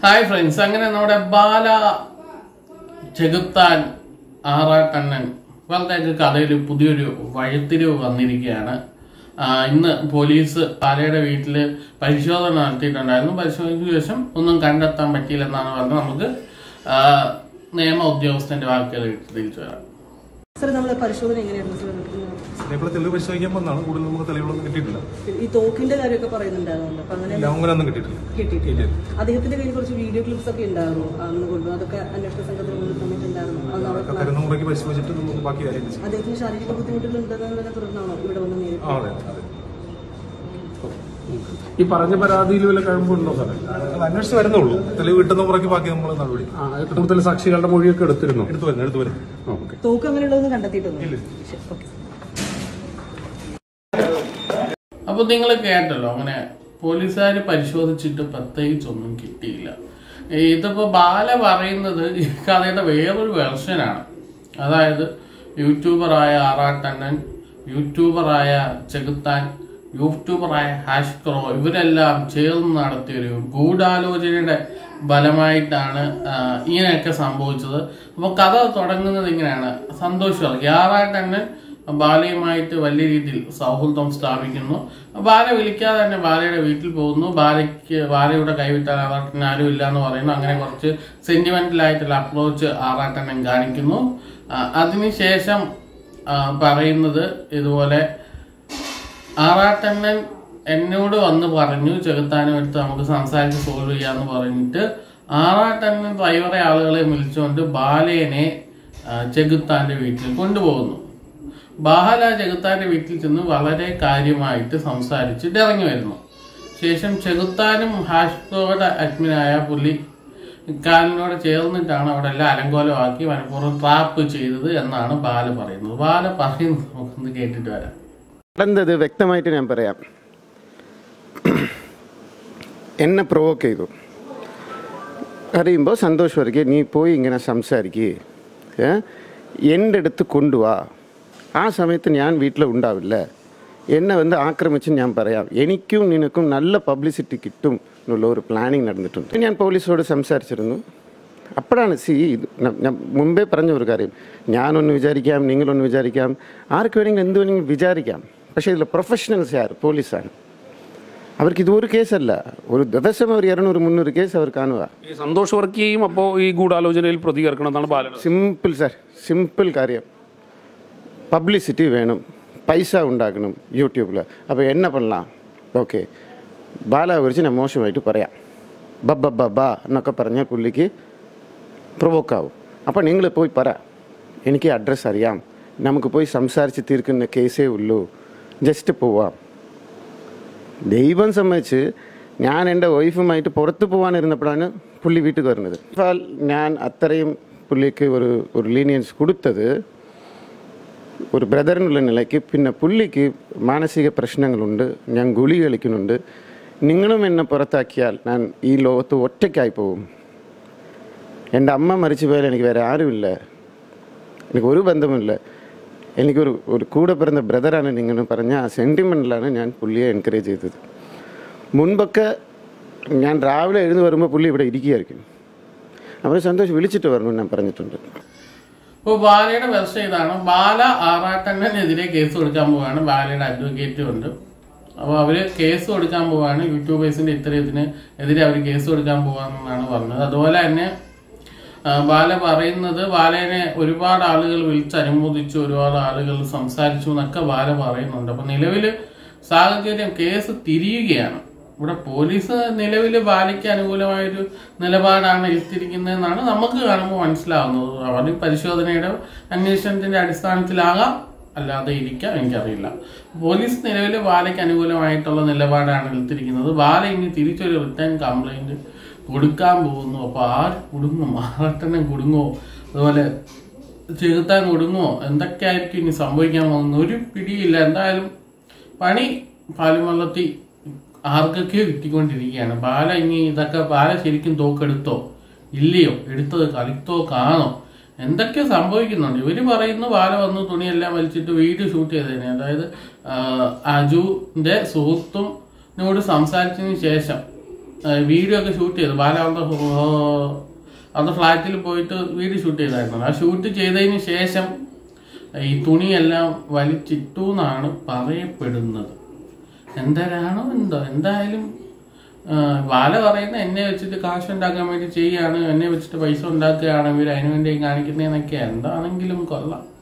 Hi friends അങ്ങനെ നമ്മുടെ ബാല ചെകുത്താൻ ആറാട്ടണ്ണൻ വളരെയൊക്കെ കഥയിൽ പുതിയൊരു വഴിത്തിരിവ് വന്നിരിക്കുകയാണ് ആ, ഇന്ന് പോലീസ് പാലയുടെ വീട്ടിൽ പരിശോധന നടത്തിയിട്ടുണ്ടായിരുന്നു പരിശോധനയ്ക്ക് ശേഷം ഒന്നും കണ്ടെത്താൻ പറ്റിയില്ലെന്നാണ് പറഞ്ഞത് നമുക്ക് ആ, നിയമ ഉദ്യോഗസ്ഥന്റെ വാക്കുകൾ തിരിച്ചു വരാം സാർ നമ്മൾ പരിശോധന എങ്ങനെയായിരുന്നു സാർ നടത്തുന്നത്? ഇവിടെ തെളിവ് പരിശോധിക്കാൻ വന്നാണ് കൂടുതൽ നമുക്ക് തെളിവുകളൊന്നും കിട്ടിയിട്ടില്ല ഈ തോക്കിന്റെ കാര്യമൊക്കെ പറയുന്നുണ്ടായിരുന്നു അപ്പൊ അങ്ങനെ ഇല്ല അങ്ങനെയൊന്നും കിട്ടിയിട്ടില്ല കിട്ടിയിട്ടില്ല അദ്ദേഹത്തിന്റെ കയ്യിൽ കുറച്ച് വീഡിയോ ക്ലിപ്സ് ഒക്കെ ഉണ്ടായിരുന്നു അന്ന് കൊണ്ടു അതൊക്കെ അന്വേഷണ സംഘത്തിന് മുന്നിൽ തന്നിട്ടുണ്ടായിരുന്നു അത് നമ്മൾ അതൊക്കെ തരുന്ന മുറയ്ക്ക് പരിശോധിച്ചിട്ട് നമുക്ക് ബാക്കി കാര്യം ചെയ്യാം അദ്ദേഹത്തിന് ശാരീരിക ബുദ്ധിമുട്ടുകൾ ഉണ്ടെന്നതിനെ തുടർന്നാണോ ഇവിടെ വന്ന് നേരിട്ട് ആ അതെ അതെ ഈ പറഞ്ഞ പരാതിയിൽ വല്ല കഴമ്പുണ്ടോ സാറേ അത് അന്വേഷിച്ച് വരുന്നുള്ളൂ തെളിവ് കിട്ടുന്ന മുറയ്ക്ക് ബാക്കി നമ്മൾ നടപടി ആ കൂടുതൽ സാക്ഷികളുടെ മൊഴിയൊക്കെ എടുത്തിരുന്നു എടുത്തു വരുന്നു എടുത്തു വരുന്നു ഓക്കെ തോക്ക് അങ്ങനെയുള്ളതൊന്നും കണ്ടെത്തിയിട്ടൊന്നും ശരി, ഓക്കെ അപ്പൊ നിങ്ങൾ കേട്ടല്ലോ അങ്ങനെ പോലീസുകാർ പരിശോധിച്ചിട്ട് പ്രത്യേകിച്ച് ഒന്നും കിട്ടിയില്ല ഇതിപ്പോ ബാല പറയുന്നത് ഈ കഥയുടെ വേറൊരു വെർഷനാണ് അതായത് യൂട്യൂബറായ ആറാട്ടണ്ണൻ യൂട്യൂബറായ ചെകുത്താൻ യൂട്യൂബറായ ഹാഷ്ക്രോ ഇവരെല്ലാം ചേർന്ന് നടത്തിയൊരു ഗൂഢാലോചനയുടെ ഫലമായിട്ടാണ് ആ, ഇങ്ങനെയൊക്കെ സംഭവിച്ചത് അപ്പോൾ കഥ തുടങ്ങുന്നത് ഇങ്ങനെയാണ് സന്തോഷം ആറാട്ടണ്ണൻ ബാലയുമായിട്ട് വലിയ രീതിയിൽ സൗഹൃദം സ്ഥാപിക്കുന്നു ബാല വിളിക്കാതെ തന്നെ ബാലയുടെ വീട്ടിൽ പോകുന്നു ബാലയ്ക്ക് ബാലയുടെ കൈവിട്ടാൽ ആറാട്ടന് ആരും ഇല്ല എന്ന് പറയുന്നു അങ്ങനെ കുറച്ച് സെന്റിമെന്റൽ ആയിട്ടുള്ള അപ്രോച്ച് ആറാട്ടണ്ണൻ കാണിക്കുന്നു ആ, അതിനുശേഷം ആ, പറയുന്നത് ഇതുപോലെ ആറാട്ടണ്ണൻ എന്നോട് വന്ന് പറഞ്ഞു ചെകുത്താനും എടുത്ത് നമുക്ക് സംസാരിച്ച് സോൾവ് ചെയ്യാന്ന് പറഞ്ഞിട്ട് ആറാട്ടണ്ണൻ ഡ്രൈവറെ ആളുകളെ വിളിച്ചുകൊണ്ട് ബാലേനെ ആ, ചെകുത്താന്റെ വീട്ടിൽ കൊണ്ടുപോകുന്നു ബാല ചെകുത്താന്റെ വീട്ടിൽ ചെന്ന് വളരെ കാര്യമായിട്ട് സംസാരിച്ചിട്ട് ഇറങ്ങി വരുന്നു ശേഷം ചെകുത്താനും ഹാഷ്കോയുടെ അഡ്മിനായ പുള്ളി കാലിനോട് ചേർന്നിട്ടാണ് അവിടെ എല്ലാം അലങ്കോലമാക്കി മനഃപൂർവ്വം ട്രാപ്പ് ചെയ്തത് എന്നാണ് ബാല പറയുന്നത് ബാല പറയുന്നത് നമുക്കൊന്ന് കേട്ടിട്ട് വരാം നടന്നത് വ്യക്തമായിട്ട് ഞാൻ പറയാം എന്നെ പ്രൊവോക്ക് ചെയ്തു അറിയുമ്പോൾ സന്തോഷ് വർഗെ നീ പോയി ഇങ്ങനെ സംസാരിക്കേ എൻ്റെ അടുത്ത് കൊണ്ടുവാ ആ സമയത്ത് ഞാൻ വീട്ടിൽ ഉണ്ടാവില്ല എന്നെ വന്ന് ആക്രമിച്ച് ഞാൻ പറയാം എനിക്കും നിനക്കും നല്ല പബ്ലിസിറ്റി കിട്ടും എന്നുള്ള ഒരു പ്ലാനിങ് നടന്നിട്ടുണ്ട് ഞാൻ പോലീസോട് സംസാരിച്ചിരുന്നു അപ്പോഴാണ് സി ഞാൻ മുമ്പേ പറഞ്ഞ ഒരു കാര്യം ഞാനൊന്ന് വിചാരിക്കാം നിങ്ങളൊന്ന് വിചാരിക്കാം ആർക്ക് വേണമെങ്കിലും എന്ത് വേണമെങ്കിലും വിചാരിക്കാം പക്ഷേ ഇതിൽ പ്രൊഫഷണൽസ് ആർ പോലീസാണ് അവർക്ക് ഇത് ഒരു കേസല്ല ഒരു ദിവസം അവർ ഇരുന്നൂറ് മുന്നൂറ് കേസ് അവർ കാണുക ഈ സന്തോഷ് വർക്കിയും അപ്പോൾ ഈ ഗൂഢാലോചനയിൽ പ്രതികരിക്കണം എന്നാണ് ബാലൻ സിമ്പിൾ സാർ സിമ്പിൾ കാര്യം പബ്ലിസിറ്റി വേണം പൈസ ഉണ്ടാക്കണം യൂട്യൂബിൽ അപ്പോൾ എന്നെ பண்ணலாம் ഓക്കെ ബാല കുറിച്ച് ഞാൻ മോശമായിട്ട് പറയാം ബബ്ബ ബബ്ബ എന്നൊക്കെ പറഞ്ഞാൽ പുള്ളിക്ക് പ്രൊവോക്കാവും അപ്പോൾ നിങ്ങൾ പോയി പറ എനിക്ക് അഡ്രസ്സ് അറിയാം നമുക്ക് പോയി സംസാരിച്ച് തീർക്കുന്ന കേസേ ഉള്ളൂ ജസ്റ്റ് പോവാം ദൈവം സമ്മതിച്ച് ഞാൻ എൻ്റെ വൈഫുമായിട്ട് പുറത്ത് പോകാനിരുന്നപ്പോഴാണ് പുള്ളി വീട്ടിൽ വരുന്നത് എന്നാൽ ഞാൻ അത്രയും പുള്ളിക്ക് ഒരു ഒരു ലീനിയൻസ് കൊടുത്തത് ഒരു ബ്രദറിനുള്ള നിലയ്ക്ക് പിന്നെ പുള്ളിക്ക് മാനസിക പ്രശ്നങ്ങളുണ്ട് ഞാൻ ഗുളി കളിക്കുന്നുണ്ട് നിങ്ങളും എന്നെ പുറത്താക്കിയാൽ ഞാൻ ഈ ലോകത്ത് ഒറ്റയ്ക്കായി പോകും എൻ്റെ അമ്മ മരിച്ചു പോയാൽ എനിക്ക് വേറെ ആരുമില്ല എനിക്ക് ഒരു ബന്ധവുമില്ല എനിക്കൊരു ഒരു കൂടെ പിറന്ന ബ്രദറാണ് നിങ്ങൾ പറഞ്ഞ ആ സെൻറ്റിമെൻറ്റിലാണ് ഞാൻ പുള്ളിയെ എൻകറേജ് ചെയ്തത് മുൻപൊക്കെ ഞാൻ രാവിലെ എഴുതി വരുമ്പോൾ പുള്ളി ഇവിടെ ഇരിക്കുകയായിരിക്കും അപ്പോൾ സന്തോഷ് വിളിച്ചിട്ട് വരണം ഞാൻ പറഞ്ഞിട്ടുണ്ട് ഇപ്പോൾ ബാലയുടെ വെർഷൻ ഇതാണ് ബാല ആറാട്ടണ്ണനെതിരെ കേസ് കൊടുക്കാൻ പോവാണ് ബാലയുടെ അഡ്വക്കേറ്റും ഉണ്ട് അപ്പോൾ അവര് കേസ് കൊടുക്കാൻ പോവാണ് യൂട്യൂബേഴ്സിന്റെ ഇത്തരത്തിന് എതിരെ അവർ കേസ് കൊടുക്കാൻ പോവാണെന്നാണ് പറഞ്ഞത് അതുപോലെ തന്നെ ആ, ബാല പറയുന്നത് ബാലേനെ ഒരുപാട് ആളുകൾ വിളിച്ച് അനുമോദിച്ചു ഒരുപാട് ആളുകൾ സംസാരിച്ചു എന്നൊക്കെ ബാല പറയുന്നുണ്ട് അപ്പൊ നിലവില് സാഹചര്യം കേസ് തിരിയുകയാണ് ഇവിടെ പോലീസ് നിലവിൽ ബാലയ്ക്ക് അനുകൂലമായൊരു നിലപാടാണ് എടുത്തിരിക്കുന്നതെന്നാണ് നമുക്ക് കാണുമ്പോൾ മനസ്സിലാവുന്നത് അവർ പരിശോധനയുടെ അന്വേഷണത്തിന്റെ അടിസ്ഥാനത്തിലാകാം അല്ലാതെ ഇരിക്കാം എനിക്കറിയില്ല പോലീസ് നിലവിൽ ബാലയ്ക്ക് അനുകൂലമായിട്ടുള്ള നിലപാടാണ് എടുത്തിരിക്കുന്നത് ബാല ഇനി തിരിച്ചൊരു റിട്ടേൺ കംപ്ലൈന്റ് കൊടുക്കാൻ പോകുന്നു അപ്പൊ ആര് കുടുങ്ങും ആറട്ടെണ്ണം കുടുങ്ങുമോ അതുപോലെ ചെകുത്താൻ കുടുങ്ങുമോ എന്തൊക്കെയായിരിക്കും ഇനി സംഭവിക്കാൻ പോകുന്നത് ഒരു പിടിയില്ല എന്തായാലും പണി പാലുവള്ളത്തി ആർക്കൊക്കെയോ കിട്ടിക്കൊണ്ടിരിക്കുകയാണ് ബാല ഇനി ഇതൊക്കെ ബാല ശരിക്കും തോക്കെടുത്തോ ഇല്ലയോ എടുത്തത് കളിത്തോ കാണോ എന്തൊക്കെ സംഭവിക്കുന്നുണ്ട് ഇവര് പറയുന്നു ബാല വന്ന് തുണിയെല്ലാം വലിച്ചിട്ട് വീഡിയോ ഷൂട്ട് ചെയ്തതിനെ അതായത് ആ, അജുവിന്റെ സുഹൃത്തും നോട് സംസാരിച്ചതിന് ശേഷം വീഡിയോ ഒക്കെ ഷൂട്ട് ചെയ്തു ബാല അവിടുത്തെ ഹോ- അവിടുത്തെ ഫ്ലാറ്റിൽ പോയിട്ട് വീഡിയോ ഷൂട്ട് ചെയ്തായിരുന്നു ആ ഷൂട്ട് ചെയ്തതിന് ശേഷം ഈ തുണിയെല്ലാം വലിച്ചിട്ടു എന്നാണ് പറയപ്പെടുന്നത് എന്തരാണോ എന്തോ എന്തായാലും ആ, ബാല പറയുന്ന എന്നെ വെച്ചിട്ട് കാശ് ഉണ്ടാക്കാൻ വേണ്ടി ചെയ്യാണ് എന്നെ വെച്ചിട്ട് പൈസ ഉണ്ടാക്കുകയാണ് ഇവർ അതിനു വേണ്ടി കാണിക്കുന്നതെന്നൊക്കെ എന്താണെങ്കിലും കൊള്ളാം